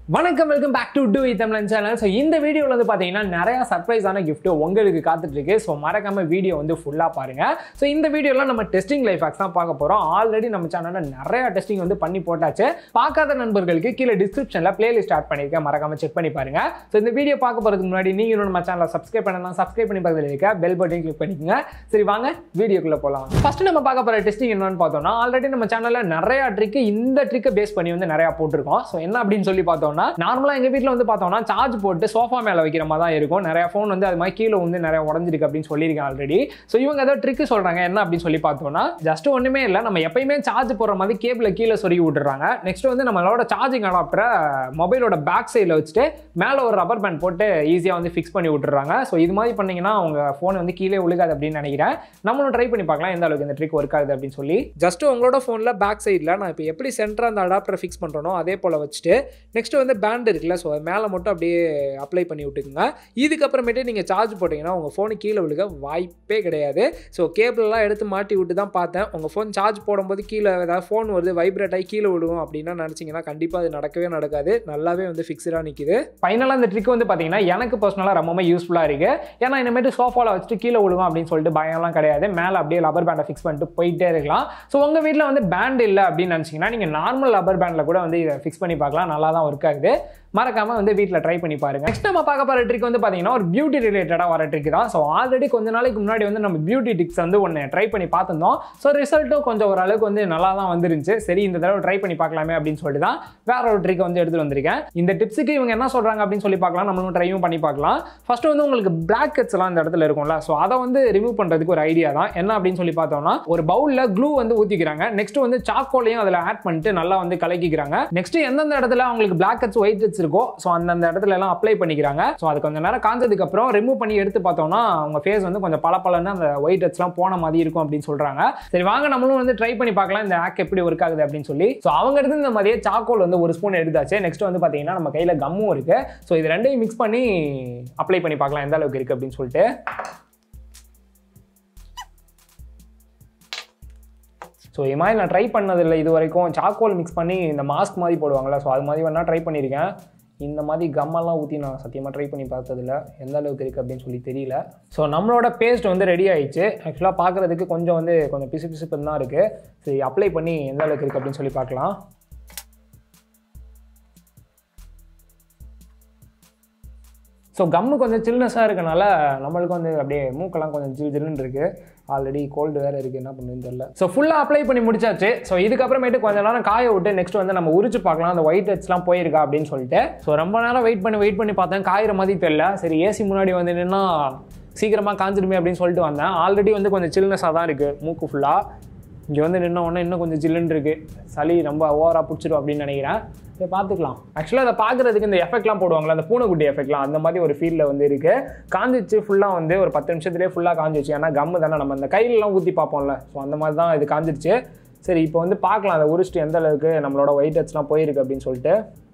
வணக்கம் welcome back to to Tamizhan channel so இந்த வீடியோவில் வந்து பார்த்தீங்கன்னா நிறைய சர்ப்ரைஸான gift உங்களுக்கு காத்துட்டு இருக்கு ஸோ மறக்காம வீடியோ வந்து ஃபுல்லாக பாருங்க ஸோ இந்த வீடியோவில் நம்ம டெஸ்டிங் லைஃப் ஹேக்ஸ் தான் பார்க்க போகிறோம் ஆல்ரெடி நம்ம சேனலில் நிறைய டெஸ்டிங் வந்து பண்ணி போட்டாச்சு பார்க்காத நண்பர்களுக்கு கீழே டிஸ்கிரிப்ஷனில் பிளேலிஸ்ட் ஸ்டார்ட் பண்ணியிருக்கேன் மறக்காம செக் பண்ணி பாருங்க ஸோ இந்த வீடியோ பார்க்க போகிறதுக்கு முன்னாடி நீங்கள் இன்னும் நம்ம சேனலை சப்ஸ்கிரைப் பண்ணலாம் சப்ஸ்கிரைப் பண்ணி பக்கத்தில் இருக்க பெல் பட்டன் கிளிக் பண்ணிக்கோங்க சரி வாங்க வீடியோக்குள்ளே போகலாம் ஃபர்ஸ்ட் நம்ம பார்க்க போகிற டெஸ்டிங் என்னன்னு பார்த்தோம்னா ஆல்ரெடி நம்ம சேனலில் நிறைய ட்ரிக் இந்த ட்ரிக்கை பேஸ் பண்ணி வந்து நிறைய போட்டிருக்கோம் ஸோ என்ன அப்படின்னு சொல்லி பார்த்தோம்னா நார்மலாக எங்கள் வீட்டில் வந்து பார்த்தோம்னா சார்ஜ் போட்டு சோஃபா மேலே வைக்கிற மாதிரி தான் இருக்கும் நிறைய ஃபோன் வந்து அது மாதிரி கீழே வந்து நிறைய உடஞ்சிருக்கு அப்படின்னு சொல்லியிருக்கேன் ஆல்ரெடி ஸோ இவங்க ஏதோ ட்ரிக் சொல்கிறாங்க என்ன அப்படின்னு சொல்லி பார்த்தோம்னா ஜஸ்ட் ஒன்றுமே இல்லை நம்ம எப்பயுமே சார்ஜ் போடுற மாதிரி கேபிளை கீழே சொருகி விட்டுறாங்க நெக்ஸ்ட் வந்து நம்மளோட சார்ஜிங் அடாப்டரை மொபைலோட பேக் சைடில் வச்சுட்டு மேலே ஒரு ரப்பர் பேண்ட் போட்டு ஈஸியாக வந்து ஃபிக்ஸ் பண்ணி விட்டுறாங்க ஸோ இது மாதிரி பண்ணீங்கன்னா அவங்க ஃபோன் வந்து கீழே விழுகாது அப்படின்னு நினைக்கிறேன் நம்மளும் ட்ரை பண்ணி பார்க்கலாம் எந்த அளவுக்கு இந்த ட்ரிக் ஒர்க் ஆகுது அப்படின்னு சொல்லி ஜஸ்ட் உங்களோட ஃபோனில் பேக் சைடில் நான் இப்போ எப்படி சென்டராக அந்த அடாப்டரை ஃபிக்ஸ் பண்ணுறனோ அதே போல் வச்சுட்டு நெக்ஸ்ட் வந்து பேண்ட் இருக்குல்ல ஸோ அது மேலே மட்டும் அப்படியே அப்ளை பண்ணி விட்டுக்குங்க இதுக்கப்புறமேட்டு நீங்கள் சார்ஜ் போட்டிங்கன்னா உங்கள் ஃபோனு கீழே விழுக வாய்ப்பே கிடையாது ஸோ கேபிளெலாம் எடுத்து மாட்டி விட்டு தான் பார்த்தேன் உங்கள் ஃபோன் சார்ஜ் போடும்போது கீழே ஏதாவது ஃபோன் வருது வைப்ரேட் ஆகி கீழே விழுவும் அப்படின்னா நினச்சிங்கன்னா கண்டிப்பாக அது நடக்கவே நடக்காது நல்லாவே வந்து ஃபிக்ஸ்டாக நிற்கிது ஃபைனலாக இந்த ட்ரிக் வந்து பார்த்தீங்கன்னா எனக்கு பர்சனலாக ரொம்பவே யூஸ்ஃபுல்லாக இருக்குது ஏன்னா இனிமேட்டு சோஃபாவில் வச்சுட்டு கீழே விழுவும் அப்படின்னு சொல்லிட்டு பயம்லாம் கிடையாது மேலே அப்படியே ரப்பர் பேண்டை ஃபிக்ஸ் பண்ணிட்டு போயிட்டே இருக்கலாம் ஸோ உங்கள் வீட்டில் வந்து பேண்ட் இல்லை அப்படின்னு நினச்சிங்கன்னா நீங்கள் நார்மல் ரப்பர் பேண்டில் கூட வந்து இதை ஃபிக்ஸ் பண்ணி பார்க்கலாம் நல்லா தான் ஒர்க் ஆகுது மறக்காம வந்து வீட்டில் ட்ரை பண்ணி பாருங்க நெக்ஸ்ட் நம்ம பார்க்க போகிற ட்ரிக் வந்து பார்த்தீங்கன்னா ஒரு பியூட்டி ரிலேட்டடாக வர ட்ரிக் தான் ஸோ ஆல்ரெடி கொஞ்ச நாளைக்கு முன்னாடி வந்து நம்ம பியூட்டி டிக்ஸ் வந்து ஒன்று ட்ரை பண்ணி பார்த்துருந்தோம் ஸோ ரிசல்ட்டும் கொஞ்சம் ஓரளவுக்கு வந்து நல்லா தான் வந்துருந்துச்சு சரி இந்த தடவை ட்ரை பண்ணி பார்க்கலாமே அப்படின்னு சொல்லிட்டு தான் வேற ஒரு ட்ரிக் வந்து எடுத்துட்டு வந்திருக்கேன் இந்த டிப்ஸுக்கு இவங்க என்ன சொல்றாங்க அப்படின்னு சொல்லி பார்க்கலாம் நம்மளும் ட்ரையும் பண்ணி பார்க்கலாம் ஃபர்ஸ்ட் வந்து உங்களுக்கு பிளாக் கட்ஸ் எல்லாம் இந்த இடத்துல இருக்கும்ல ஸோ அதை வந்து ரிமூவ் பண்ணுறதுக்கு ஒரு ஐடியா தான் என்ன அப்படின்னு சொல்லி பார்த்தோம்னா ஒரு பவுலில் க்ளூ வந்து ஊற்றிக்கிறாங்க நெக்ஸ்ட் வந்து சாக்கோலையும் அதில் ஆட் பண்ணிட்டு நல்லா வந்து கலக்கிக்கிறாங்க நெக்ஸ்ட் எந்தெந்த இடத்துல அவங்களுக்கு பிளாக் கட்ஸ் ஒயிட் கட்ஸ் இருக்கோ ஸோ அந்தந்த இடத்துல எல்லாம் அப்ளை பண்ணிக்கிறாங்க ஸோ அது கொஞ்சம் நேரம் காஞ்சதுக்கு அப்புறம் ரிமூவ் பண்ணி எடுத்து பார்த்தோம்னா அவங்க ஃபேஸ் வந்து கொஞ்சம் பளபளன்னு அந்த ஒயிட் கட்ஸ்லாம் போன மாதிரி இருக்கும் அப்படின்னு சொல்றாங்க சரி வாங்க நம்மளும் வந்து ட்ரை பண்ணி பார்க்கலாம் இந்த ஆக் எப்படி ஒர்க் ஆகுது அப்படின்னு சொல்லி ஸோ அவங்க எடுத்து இந்த மாதிரியே சாக்கோல் வந்து ஒரு ஸ்பூன் எடுத்தாச்சு நெக்ஸ்ட் வந்து பார்த்தீங்கன்னா நம்ம கையில் கம்மும் இருக்கு ஸோ இது ரெண்டையும் மிக்ஸ் பண்ணி அப்ளை பண்ணி பார்க்கலாம் எந்த அளவுக்கு இருக்கு அப்படின்னு சொல்லிட்டு ஸோ இது மாதிரி நான் ட்ரை பண்ணதில்லை இது வரைக்கும் சாக்கோல் மிக்ஸ் பண்ணி இந்த மாஸ்க் மாதிரி போடுவாங்கள்ல ஸோ அது மாதிரி வேணால் ட்ரை பண்ணியிருக்கேன் இந்த மாதிரி கம்மெல்லாம் ஊற்றி நான் சத்தியமாக ட்ரை பண்ணி பார்த்ததில்ல எந்த அளவுக்கு இருக்குது அப்படின்னு சொல்லி தெரியல ஸோ நம்மளோட பேஸ்ட் வந்து ரெடி ஆயிடுச்சு ஆக்சுவலாக பார்க்குறதுக்கு கொஞ்சம் வந்து கொஞ்சம் பிசு பிசுப்புன்னு தான் இருக்குது சரி அப்ளை பண்ணி எந்த அளவுக்கு இருக்குது அப்படின்னு சொல்லி பார்க்கலாம் ஸோ கம்மு கொஞ்சம் சில்னஸாக இருக்கனால நம்மளுக்கு வந்து அப்படியே மூக்கெல்லாம் கொஞ்சம் ஜில் ஜில்லுன்னு இருக்குது ஆல்ரெடி கோல்டு வேறு இருக்குது என்ன பண்ணுன்னு தெரியல ஸோ ஃபுல்லாக அப்ளை பண்ணி முடிச்சாச்சு ஸோ இதுக்கப்புறமேட்டு கொஞ்ச நேரம் காய விட்டு நெக்ஸ்ட் வந்து நம்ம உரிச்சு பார்க்கலாம் அந்த ஒயிட் ஹெட்ஸ்லாம் போயிருக்கா அப்படின்னு சொல்லிட்டு ஸோ ரொம்ப நேரம் வெயிட் பண்ணி வெயிட் பண்ணி பார்த்தேன் காயிற மாதிரி தெரியல சரி ஏசி முன்னாடி வந்து நின்னா சீக்கிரமாக காஞ்சிருமே அப்படின்னு சொல்லிட்டு வந்தேன் ஆல்ரெடி வந்து கொஞ்சம் சில்னஸாக தான் இருக்குது மூக்கு ஃபுல்லாக இங்கே வந்து நின்ன உடனே இன்னும் கொஞ்சம் ஜில்லுன்னு இருக்குது சளி ரொம்ப ஓவராக பிடிச்சிரும் அப்படின்னு நினைக்கிறேன் இதை பார்த்துக்கலாம் ஆக்சுவலாக அதை பார்க்குறதுக்கு இந்த எஃபெக்ட்லாம் போடுவாங்களா அந்த பூனைக்குட்டி எஃபெக்ட்லாம் அந்த மாதிரி ஒரு ஃபீலில் வந்து இருக்குது காஞ்சிச்சு ஃபுல்லாக வந்து ஒரு பத்து நிமிஷத்துலேயே ஃபுல்லாக காஞ்சிச்சு ஏன்னா கம்மு தானே நம்ம அந்த கையிலலாம் ஊற்றி பார்ப்போம்ல ஸோ அந்த மாதிரி தான் இது காஞ்சிருச்சு சரி இப்போ வந்து பார்க்கலாம் அதை உரிச்சிட்டு எந்த அளவுக்கு நம்மளோட ஒயிட் ஹெட்ஸ்லாம் போயிருக்கு அப்படின்னு சொல்லிட்டு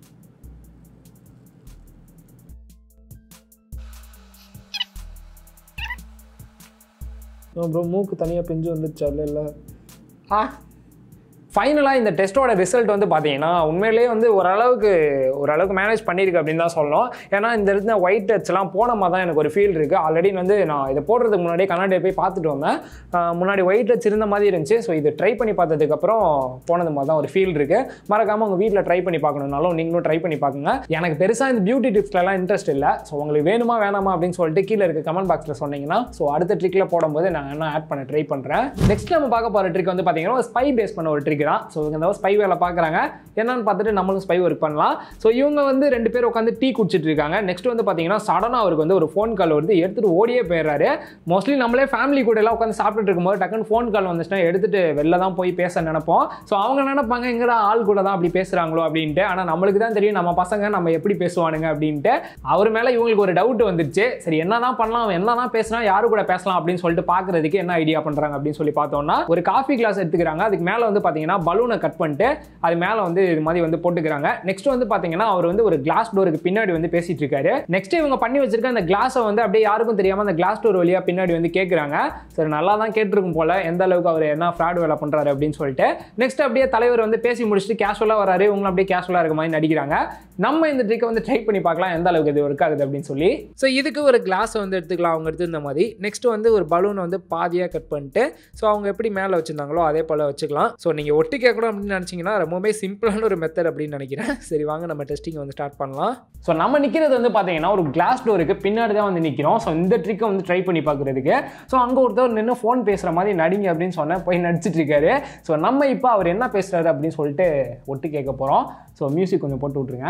ப்ரோ மூக்கு தனியாக பிஞ்சு வந்துருச்சா இல்லை இல்லை ஆ ஃபைனலாக இந்த டெஸ்ட்டோட ரிசல்ட் வந்து பார்த்தீங்கன்னா உண்மையிலேயே வந்து ஓரளவுக்கு ஓரளவுக்கு மேனேஜ் பண்ணியிருக்கு அப்படின்னு தான் சொல்லணும் ஏன்னா இந்த இடத்துல ஒயிட் டச்லாம் போன மாதிரி தான் எனக்கு ஒரு ஃபீல் இருக்குது ஆல்ரெடி வந்து நான் இதை போடுறதுக்கு முன்னாடியே கண்ணாடியை போய் பார்த்துட்டு வந்தேன் ஆஹ் முன்னாடி ஒயிட் டச் இருந்த மாதிரி இருந்துச்சு ஸோ இது ட்ரை பண்ணி பார்த்ததுக்கப்புறம் போனது மாதிரி தான் ஒரு ஃபீல் இருக்குது மறக்காமல் உங்கள் வீட்டில் ட்ரை பண்ணி பார்க்கணுன்னாலும் நீங்களும் ட்ரை பண்ணி பார்க்குங்க எனக்கு பெருசாக இந்த பியூட்டி டிப்ஸ்லாம் இன்ட்ரெஸ்ட் இல்லை ஸோ உங்களுக்கு வேணுமா வேணாமா அப்படின்னு சொல்லிட்டு கீழே இருக்க கமெண்ட் பாக்ஸில் சொன்னீங்கன்னா ஸோ அடுத்த ட்ரிக்கில் போடும்போது நான் என்ன ஆட் பண்ண ட்ரை பண்ணுறேன் நெக்ஸ்ட் நம்ம பார்க்க போகிற ட்ரிக் வந்து பார்த்தீங்கன்னா ஒரு ஸ்பை பேஸ் பண்ண ஒரு ட்ரிக் தான் ஸோ இவங்க இந்த ஸ்பை வேலை பார்க்குறாங்க என்னன்னு பார்த்துட்டு நம்மளும் ஸ்பை ஒர்க் பண்ணலாம் ஸோ இவங்க வந்து ரெண்டு பேர் உட்காந்து டீ குடிச்சிட்டு இருக்காங்க நெக்ஸ்ட் வந்து பார்த்தீங்கன்னா சடனாக அவருக்கு வந்து ஒரு ஃபோன் கால் வருது எடுத்துட்டு ஓடியே போயிடுறாரு மோஸ்ட்லி நம்மளே ஃபேமிலி கூட எல்லாம் உட்காந்து சாப்பிட்டுட்டு இருக்கும்போது டக்குன்னு ஃபோன் கால் வந்துச்சுன்னா எடுத்துட்டு வெளில தான் போய் பேச நினைப்போம் ஸோ அவங்க நினைப்பாங்க எங்கடா ஆள் கூட தான் அப்படி பேசுகிறாங்களோ அப்படின்ட்டு ஆனால் நம்மளுக்கு தான் தெரியும் நம்ம பசங்க நம்ம எப்படி பேசுவானுங்க அப்படின்ட்டு அவர் மேலே இவங்களுக்கு ஒரு டவுட் வந்துருச்சு சரி என்னதான் பண்ணலாம் அவன் என்னதான் பேசினா யாரு கூட பேசலாம் அப்படின்னு சொல்லிட்டு பார்க்கறதுக்கு என்ன ஐடியா பண்ணுறாங்க அப்படின்னு சொல்லி பார்த்தோம்னா ஒரு காஃபி கிளாஸ் எடுத்துக்கிறாங்க அதுக்கு மேலே வந்து பார்த்தீங்கன்னா பார்த்தீங்கன்னா பலூனை கட் பண்ணிட்டு அது மேலே வந்து இது மாதிரி வந்து போட்டுக்கிறாங்க நெக்ஸ்ட் வந்து பார்த்தீங்கன்னா அவர் வந்து ஒரு கிளாஸ் டோருக்கு பின்னாடி வந்து பேசிட்டு இருக்காரு நெக்ஸ்ட் இவங்க பண்ணி வச்சிருக்க அந்த கிளாஸை வந்து அப்படியே யாருக்கும் தெரியாம அந்த கிளாஸ் டோர் வழியா பின்னாடி வந்து கேட்குறாங்க சரி நல்லா தான் கேட்டிருக்கும் போல எந்த அளவுக்கு அவர் என்ன ஃப்ராட் வேலை பண்றாரு அப்படின்னு சொல்லிட்டு நெக்ஸ்ட் அப்படியே தலைவர் வந்து பேசி முடிச்சுட்டு கேஷுவலாக வராரு இவங்களும் அப்படியே கேஷுவலாக இருக்க மாதிரி நடிக்கிறாங்க நம்ம இந்த ட்ரிக்கை வந்து ட்ரை பண்ணி பார்க்கலாம் எந்த அளவுக்கு இது ஒர்க் ஆகுது அப்படின்னு சொல்லி ஸோ இதுக்கு ஒரு கிளாஸை வந்து எடுத்துக்கலாம் அவங்க எடுத்திருந்த மாதிரி நெக்ஸ்ட் வந்து ஒரு பலூனை வந்து பாதியாக கட் பண்ணிட்டு ஸோ அவங்க எப்படி மேலே வச்சிருந்தாங்களோ அதே போல் வச்சுக்கலாம் ஸோ நீங்கள் ஒட்டி கேட்கணும் அப்படின்னு நினச்சிங்கன்னா ரொம்பவே சிம்பிளான ஒரு மெத்தட் அப்படின்னு நினைக்கிறேன் சரி வாங்க நம்ம டெஸ்டிங் வந்து ஸ்டார்ட் பண்ணலாம் ஸோ நம்ம நிற்கிறது வந்து பார்த்தீங்கன்னா ஒரு கிளாஸ் டோருக்கு பின்னாடி தான் வந்து நிற்கிறோம் ஸோ இந்த ட்ரிக்கை வந்து ட்ரை பண்ணி பார்க்குறதுக்கு ஸோ அங்கே ஒருத்தர் நின்று ஃபோன் பேசுகிற மாதிரி நடிங்க அப்படின்னு சொன்னேன் போய் நடிச்சிட்டு இருக்காரு ஸோ நம்ம இப்போ அவர் என்ன பேசுகிறாரு அப்படின்னு சொல்லிட்டு ஒட்டு கேட்க போகிறோம் ஸோ மியூசிக் கொஞ்சம் போட்டு விட்ருங்க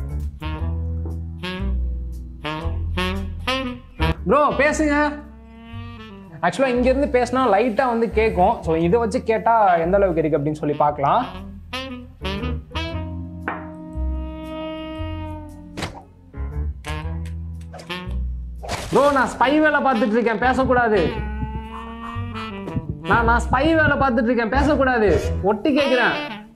ப்ரோ பேசுங்க ஆக்சுவலாக இங்கேருந்து பேசினா லைட்டாக வந்து கேட்கும் ஸோ இதை வச்சு கேட்டால் எந்த அளவுக்கு இருக்குது அப்படின்னு சொல்லி பார்க்கலாம் ப்ரோ நான் ஸ்பை வேலை பார்த்துட்டு இருக்கேன் பேசக்கூடாது நான் நான் ஸ்பை வேலை பார்த்துட்டு இருக்கேன் பேசக்கூடாது ஒட்டி கேட்குறேன்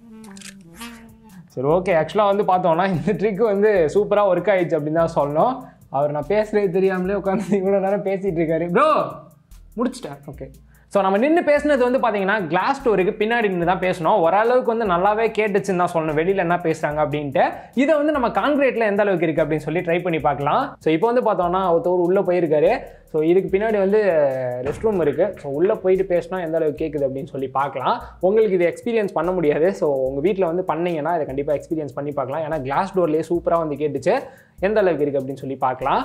சரி ஓகே ஆக்சுவலாக வந்து பார்த்தோம்னா இந்த ட்ரிக் வந்து சூப்பராக ஒர்க் ஆயிடுச்சு அப்படின்னு தான் சொல்லணும் அவர் நான் பேசுறது தெரியாமலே உட்காந்து இவ்வளோ நேரம் பேசிட்டு இருக்காரு ப்ரோ முடிச்சிட்டேன் ஓகே ஸோ நம்ம நின்று பேசுனது வந்து பார்த்தீங்கன்னா கிளாஸ் டோருக்கு பின்னாடி நின்று தான் பேசணும் ஓரளவுக்கு வந்து நல்லாவே கேட்டுச்சுன்னு தான் சொல்லணும் வெளியில் என்ன பேசுகிறாங்க அப்படின்ட்டு இதை வந்து நம்ம கான்கிரீட்டில் எந்த அளவுக்கு இருக்குது அப்படின்னு சொல்லி ட்ரை பண்ணி பார்க்கலாம் ஸோ இப்போ வந்து பார்த்தோம்னா ஒருத்தவர் உள்ளே போயிருக்காரு ஸோ இதுக்கு பின்னாடி வந்து ரெஸ்ட் ரூம் இருக்குது ஸோ உள்ளே போயிட்டு பேசினா எந்த அளவுக்கு கேட்குது அப்படின்னு சொல்லி பார்க்கலாம் உங்களுக்கு இது எக்ஸ்பீரியன்ஸ் பண்ண முடியாது ஸோ உங்கள் வீட்டில் வந்து பண்ணீங்கன்னா இதை கண்டிப்பாக எக்ஸ்பீரியன்ஸ் பண்ணி பார்க்கலாம் ஏன்னா கிளாஸ் டோர்லேயே சூப்பராக வந்து கேட்டுச்சு எந்த அளவுக்கு இருக்குது அப்படின்னு சொல்லி பார்க்கலாம்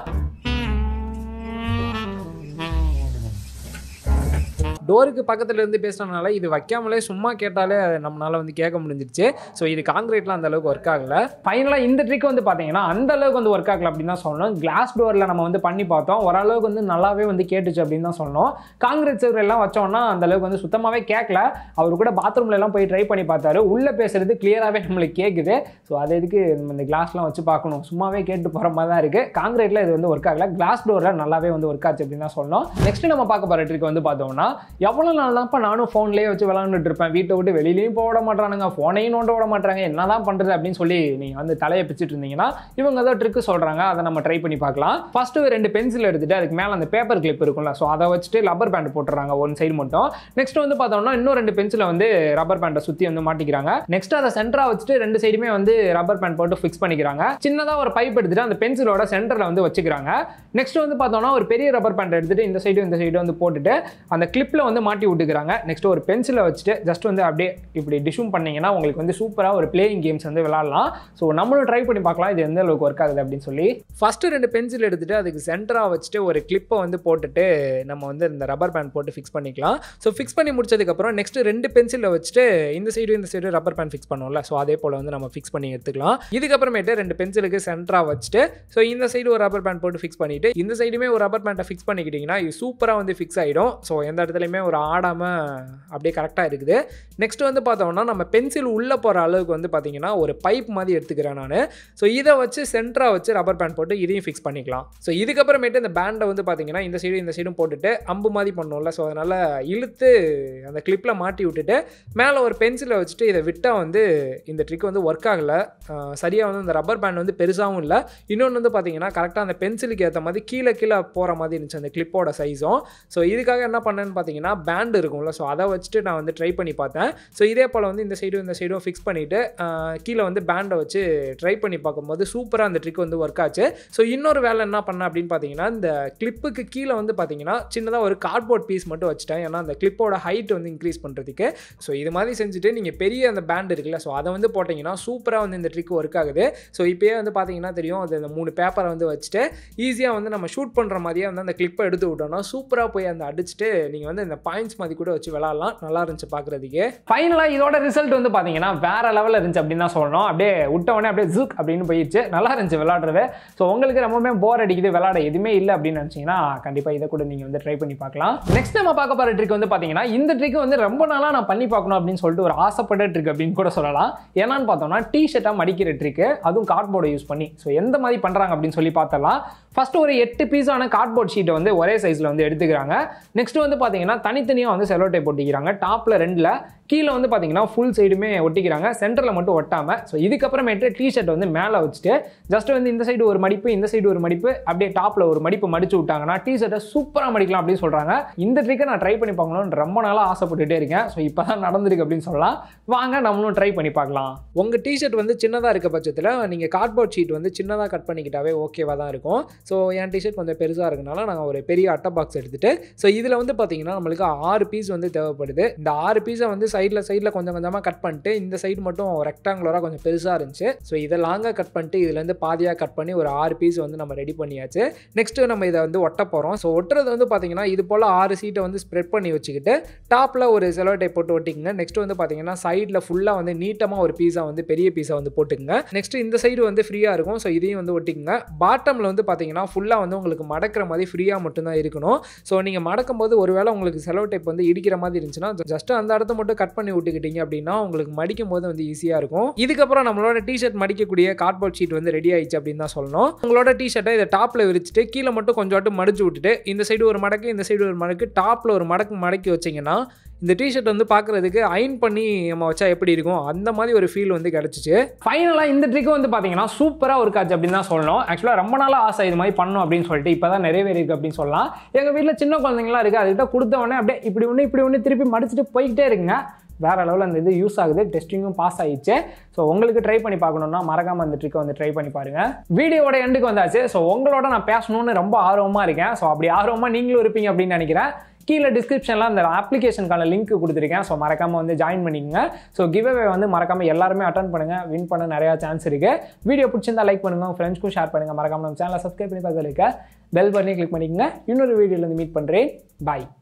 டோருக்கு பக்கத்தில் இருந்து பேசுனதுனால இது வைக்காமலே சும்மா கேட்டாலே அது நம்மளால வந்து கேட்க முடிஞ்சிருச்சு ஸோ இது காங்கிரீட்லாம் அந்த அளவுக்கு ஒர்க் ஆகல ஃபைனலாக இந்த ட்ரிக் வந்து பார்த்தீங்கன்னா அந்த அளவுக்கு வந்து ஒர்க் ஆகல அப்படின்னு தான் சொல்லணும் கிளாஸ் டோரில் நம்ம வந்து பண்ணி பார்த்தோம் ஓரளவுக்கு வந்து நல்லாவே வந்து கேட்டுச்சு அப்படின்னு தான் சொல்லணும் காங்கிரீட் சேவர் எல்லாம் வச்சோம்னா அந்த அளவுக்கு வந்து சுத்தமாகவே கேட்கல அவர் கூட பாத்ரூம்ல எல்லாம் போய் ட்ரை பண்ணி பார்த்தாரு உள்ளே பேசுறது கிளியராகவே நம்மளுக்கு கேட்குது ஸோ அது எதுக்கு நம்ம இந்த கிளாஸ்லாம் வச்சு பார்க்கணும் சும்மாவே கேட்டு போகிற மாதிரி தான் இருக்குது காங்கிரீட்டில் இது வந்து ஒர்க் ஆகல கிளாஸ் டோரில் நல்லாவே வந்து ஒர்க் ஆச்சு அப்படின்னு தான் சொல்லணும் நெக்ஸ்ட் நம்ம பார்க்க போகிற ட்ரிக் வந்து பார்த்தோம்னா எவ்வளோ நாள் தான்ப்பா நானும் ஃபோன்லேயே வச்சு விளாண்டுட்டு இருப்பேன் வீட்டை விட்டு வெளியிலையும் போக விட மாட்டானுங்க ஃபோனையும் நோண்ட விட மாட்டாங்க என்னதான் பண்ணுறது அப்படின்னு சொல்லி நீங்கள் வந்து தலையை பிச்சுட்டு இருந்தீங்கன்னா இவங்க ஏதோ ட்ரிக்கு சொல்கிறாங்க அதை நம்ம ட்ரை பண்ணி பார்க்கலாம் ஃபஸ்ட்டு ரெண்டு பென்சில் எடுத்துட்டு அதுக்கு மேலே அந்த பேப்பர் கிளிப் இருக்கும்ல ஸோ அதை வச்சுட்டு ரப்பர் பேண்ட் போட்டுறாங்க ஒன் சைடு மட்டும் நெக்ஸ்ட் வந்து பார்த்தோம்னா இன்னும் ரெண்டு பென்சிலை வந்து ரப்பர் பேண்டை சுற்றி வந்து மாட்டிக்கிறாங்க நெக்ஸ்ட் அதை சென்டரா வச்சுட்டு ரெண்டு சைடுமே வந்து ரப்பர் பேண்ட் போட்டு ஃபிக்ஸ் பண்ணிக்கிறாங்க சின்னதாக ஒரு பைப் எடுத்துட்டு அந்த பென்சிலோட சென்டரில் வந்து வச்சுக்கிறாங்க நெக்ஸ்ட் வந்து பார்த்தோம்னா ஒரு பெரிய ரப்பர் பேண்ட் எடுத்துட்டு இந்த சைடு இந்த சைடு வந்து போட்டுட்டு அந்த கிளிப்பில் வந்து மாட்டி விட்டுக்கிறாங்க நெக்ஸ்ட் ஒரு பென்சிலை வச்சுட்டு ஜஸ்ட் வந்து அப்படியே இப்படி டிஷ்யூம் பண்ணீங்கன்னா உங்களுக்கு வந்து சூப்பராக ஒரு பிளேயிங் கேம்ஸ் வந்து விளாட்லாம் ஸோ நம்மளும் ட்ரை பண்ணி பார்க்கலாம் இது எந்த அளவுக்கு ஒர்க் ஆகுது அப்படின்னு சொல்லி ஃபஸ்ட்டு ரெண்டு பென்சில் எடுத்துட்டு அதுக்கு சென்டராக வச்சுட்டு ஒரு கிளிப்பை வந்து போட்டுட்டு நம்ம வந்து இந்த ரப்பர் பேண்ட் போட்டு ஃபிக்ஸ் பண்ணிக்கலாம் ஸோ ஃபிக்ஸ் பண்ணி முடிச்சதுக்கப்புறம் நெக்ஸ்ட் ரெண்டு பென்சிலில் வச்சுட்டு இந்த சைடு இந்த சைடு ரப்பர் பேண்ட் ஃபிக்ஸ் பண்ணுவோம்ல ஸோ அதே போல் வந்து நம்ம ஃபிக்ஸ் பண்ணி எடுத்துக்கலாம் இதுக்கப்புறமேட்டு ரெண்டு பென்சிலுக்கு சென்டராக வச்சுட்டு ஸோ இந்த சைடு ஒரு ரப்பர் பேண்ட் போட்டு ஃபிக்ஸ் பண்ணிட்டு இந்த சைடுமே ஒரு ரப்பர் பேண்ட்டை ஃபிக்ஸ் பண்ணிக்கிட்டிங்கன்னா இது சூப்பராக வந்து ஃபிக்ஸ் ஆகிடும் ஸோ எந்த இடத்துலையுமே ஒரு ஆடாமல் அப்படியே கரெக்டாக இருக்குது நெக்ஸ்ட் வந்து பார்த்தோம்னா நம்ம பென்சில் உள்ளே போகிற அளவுக்கு வந்து பார்த்தீங்கன்னா ஒரு பைப் மாதிரி எடுத்துக்கிறேன் நான் ஸோ இதை வச்சு சென்டராக வச்சு ரப்பர் பேண்ட் போட்டு இதையும் ஃபிக்ஸ் பண்ணிக்கலாம் ஸோ இதுக்கப்புறமேட்டு இந்த பேண்டை வந்து பார்த்தீங்கன்னா இந்த சைடு இந்த சைடும் போட்டுட்டு அம்பு மாதிரி பண்ணுவோம்ல ஸோ அதனால் இழுத்து அந்த கிளிப்பில் மாட்டி விட்டுட்டு மேலே ஒரு பென்சிலை வச்சுட்டு இதை விட்டால் வந்து இந்த ட்ரிக் வந்து ஒர்க் ஆகலை சரியாக வந்து அந்த ரப்பர் பேண்ட் வந்து பெருசாகவும் இல்லை இன்னொன்று வந்து பார்த்தீங்கன்னா கரெக்டாக அந்த பென்சிலுக்கு ஏற்ற மாதிரி கீழே கீழே போகிற மாதிரி இருந்துச்சு அந்த கிளிப்போட சைஸும் ஸோ இதுக்காக என்ன பண்ணேன்னு பார்த்தீங்கன்னா பேண்ட் இருக்கும்ல ஸோ அதை வச்சுட்டு நான் வந்து ட்ரை பண்ணி பார்த்தேன் ஸோ இதே போல் வந்து இந்த சைடும் இந்த சைடும் ஃபிக்ஸ் பண்ணிவிட்டு கீழே வந்து பேண்டை வச்சு ட்ரை பண்ணி பார்க்கும்போது சூப்பராக அந்த ட்ரிக் வந்து ஒர்க் ஆச்சு ஸோ இன்னொரு வேலை என்ன பண்ணேன் அப்படின்னு பார்த்தீங்கன்னா இந்த கிளிப்புக்கு கீழே வந்து பார்த்தீங்கன்னா சின்னதாக ஒரு கார்ட்போர்ட் பீஸ் மட்டும் வச்சுட்டேன் ஏன்னா அந்த கிளிப்போட ஹைட் வந்து இன்க்ரீஸ் பண்ணுறதுக்கு ஸோ இது மாதிரி செஞ்சுட்டு நீங்கள் பெரிய அந்த பேண்ட் இருக்குல்ல ஸோ அதை வந்து போட்டிங்கன்னா சூப்பராக வந்து இந்த ட்ரிக் ஒர்க் ஆகுது ஸோ இப்போயே வந்து பார்த்தீங்கன்னா தெரியும் அது அந்த மூணு பேப்பரை வந்து வச்சுட்டு ஈஸியாக வந்து நம்ம ஷூட் பண்ணுற மாதிரியே வந்து அந்த கிளிப்பை எடுத்து விட்டோம்னா சூப்பராக போய் அந்த அடிச்சுட்டு நீங்கள் வந்து இந்த பாயிண்ட்ஸ் மாதிரி கூட வச்சு விளாட்லாம் நல்லா இருந்துச்சு பார்க்குறதுக்கு ஃபைனலாக இதோட ரிசல்ட் வந்து பார்த்தீங்கன்னா வேற லெவலில் இருந்துச்சு அப்படின்னு தான் சொல்லணும் அப்படியே விட்ட உடனே அப்படியே ஜூக் அப்படின்னு போயிடுச்சு நல்லா இருந்துச்சு விளாடுறது ஸோ உங்களுக்கு ரொம்பவே போர் அடிக்குது விளாட எதுவுமே இல்லை அப்படின்னு நினச்சிங்கன்னா கண்டிப்பாக இதை கூட நீங்கள் வந்து ட்ரை பண்ணி பார்க்கலாம் நெக்ஸ்ட் நம்ம பார்க்க போகிற ட்ரிக் வந்து பார்த்தீங்கன்னா இந்த ட்ரிக் வந்து ரொம்ப நாளாக நான் பண்ணி பார்க்கணும் அப்படின்னு சொல்லிட்டு ஒரு ஆசைப்பட்ட ட்ரிக் அப்படின்னு கூட சொல்லலாம் ஏன்னான்னு பார்த்தோம்னா டி ஷர்ட்டாக மடிக்கிற ட்ரிக்கு அதுவும் கார்ட்போர்டை யூஸ் பண்ணி ஸோ எந்த மாதிரி பண்ணுறாங்க அப்படின்னு சொல்லி பார்த்தலாம் ஃபர்ஸ்ட் ஒரு எட்டு பீஸான கார்ட்போர்ட் ஷீட்டை வந்து ஒரே சைஸில் வந்து எடுத்துக்கிறாங்க நெக்ஸ்ட் வந்து பார்த்தீங்கன்னா தனித்தனியாக வந்து செலோ டேப் போட்டிக்கிறாங்க டாப்பில் ரெண்டில் கீழே வந்து பார்த்தீங்கன்னா ஃபுல் சைடுமே ஒட்டிக்கிறாங்க சென்டரில் மட்டும் ஒட்டாமல் ஸோ இதுக்கப்புறமேட்டு டிஷர்ட் வந்து மேலே வச்சுட்டு ஜஸ்ட் வந்து இந்த சைடு ஒரு மடிப்பு இந்த சைடு ஒரு மடிப்பு அப்படியே டாப்பில் ஒரு மடிப்பு மடிச்சு விட்டாங்கன்னா டிஷர்ட்டை சூப்பராக மடிக்கலாம் அப்படின்னு சொல்கிறாங்க இந்த ட்ரிக்கை நான் ட்ரை பண்ணி பார்க்கணும்னு ரொம்ப நாளாக ஆசைப்பட்டுட்டே இருக்கேன் ஸோ இப்போ தான் நடந்திருக்கு அப்படின்னு சொல்லலாம் வாங்க நம்மளும் ட்ரை பண்ணி பார்க்கலாம் உங்கள் டிஷர்ட் வந்து சின்னதாக இருக்க பட்சத்தில் நீங்கள் கார்ட்போர்ட் ஷீட் வந்து சின்னதாக கட் பண்ணிக்கிட்டாவே ஓகேவாக தான் இருக்கும் ஸோ என் டிஷர்ட் கொஞ்சம் பெருசாக இருக்கனால நாங்கள் ஒரு பெரிய அட்டை பாக்ஸ் எடுத்துகிட்டு ஸோ இதில் வந்து பார்த்தீங்கன்னா நம்மளுக்கு ஆறு பீஸ் வந்து தேவைப்படுது இந்த ஆறு பீஸை வந்து சைடில் சைடில் கொஞ்சம் கொஞ்சமாக கட் பண்ணிட்டு இந்த சைடு மட்டும் ரெக்டாங்குலராக கொஞ்சம் பெருசாக இருந்துச்சு ஸோ இதை லாங்காக கட் பண்ணிட்டு இதுலேருந்து பாதியாக கட் பண்ணி ஒரு ஆறு பீஸ் வந்து நம்ம ரெடி பண்ணியாச்சு நெக்ஸ்ட்டு நம்ம இதை வந்து ஒட்ட போகிறோம் ஸோ ஒட்டுறது வந்து பார்த்தீங்கன்னா இது போல் ஆறு சீட்டை வந்து ஸ்ப்ரெட் பண்ணி வச்சுக்கிட்டு டாப்பில் ஒரு செலோ டைப் போட்டு ஒட்டிக்கங்க நெக்ஸ்ட் வந்து பார்த்தீங்கன்னா சைடில் ஃபுல்லாக வந்து நீட்டமாக ஒரு பீஸா வந்து பெரிய பீஸா வந்து போட்டுக்கங்க நெக்ஸ்ட் இந்த சைடு வந்து ஃப்ரீயாக இருக்கும் ஸோ இதையும் வந்து ஒட்டிக்கங்க பாட்டமில் வந்து பார்த்தீங்கன்னா ஃபுல்லாக வந்து உங்களுக்கு மடக்கிற மாதிரி ஃப்ரீயாக மட்டும்தான் இருக்கணும் ஸோ நீங்கள் மடக்கும் போது ஒருவேளை உங்களுக்கு செலவு டைப் வந்து இடிக்கிற மாதிரி இருந்துச்சுன்னா ஜஸ்ட் அந்த இடத்த மட்டும் கட் பண்ணி விட்டுக்கிட்டீங்க அப்படின்னா உங்களுக்கு மடிக்கும் போது வந்து ஈஸியாக இருக்கும் இதுக்கப்புறம் நம்மளோட டிஷர்ட் மடிக்கக்கூடிய கார்ட்போர்ட் ஷீட் வந்து ரெடி ஆயிடுச்சு அப்படின்னு தான் சொல்லணும் உங்களோட டிஷர்ட்டை இதை டாப்பில் விரிச்சிட்டு கீழே மட்டும் கொஞ்சம் மடிச்சு விட்டுட்டு இந்த சைடு ஒரு மடக்கு இந்த சைடு ஒரு மடக்கு டாப்பில் ஒரு மடக்கு மடக்கி வச்சிங்கன்னா இந்த டிஷர்ட் வந்து பார்க்குறதுக்கு அயன் பண்ணி நம்ம வச்சா எப்படி இருக்கும் அந்த மாதிரி ஒரு ஃபீல் வந்து கிடச்சிச்சு ஃபைனலாக இந்த ட்ரிக் வந்து பார்த்தீங்கன்னா சூப்பராக ஒர்க் ஆச்சு அப்படின்னு தான் சொல்லணும் ஆக்சுவலாக ரொம்ப நாளாக ஆசை இது மாதிரி பண்ணணும் அப்படின்னு சொல்லிட்டு இப்போ தான் நிறைவேறிருக்கு அப்படின்னு சொல்லலாம் எங்கள் வீட்டில் சின்ன குழந்தைங்களாம் இருக்குது அதுக்கிட்ட கொடுத்த உடனே அப்படியே இப்படி ஒன்று இப்படி ஒன்று திருப்பி மடிச்சுட்டு போய்கிட்டே இருக்குங்க வேற லெவலில் அந்த இது யூஸ் ஆகுது டெஸ்டிங்கும் பாஸ் ஆயிடுச்சு ஸோ உங்களுக்கு ட்ரை பண்ணி பார்க்கணுன்னா மறக்காம அந்த ட்ரிக்கை வந்து ட்ரை பண்ணி பாருங்க வீடியோட எண்டுக்கு வந்தாச்சு ஸோ உங்களோட நான் பேசணும்னு ரொம்ப ஆர்வமாக இருக்கேன் ஸோ அப்படி ஆர்வமாக நீங்களும் இருப்பீங்க அப்படின்னு நினைக்கிறேன் கீழே டிஸ்கிரிப்ஷனில் அந்த அப்ளிகேஷனுக்கான லிங்க் கொடுத்துருக்கேன் ஸோ மறக்காமல் வந்து ஜாயின் பண்ணிக்கங்க ஸோ கிவ்அவே வந்து மறக்காமல் எல்லாருமே அட்டன் பண்ணுங்கள் வின் பண்ண நிறையா சான்ஸ் இருக்குது வீடியோ பிடிச்சிருந்தா லைக் பண்ணுங்கள் உங்கள் ஃப்ரெண்ட்ஸ்க்கும் ஷேர் பண்ணுங்கள் மறக்காமல் நம்ம சேனலை சப்ஸ்கிரைப் பண்ணி பார்க்க பெல் பண்ணி கிளிக் பண்ணிக்கங்க இன்னொரு வீடியோவில் வந்து மீட் பண்ணுறேன் பாய்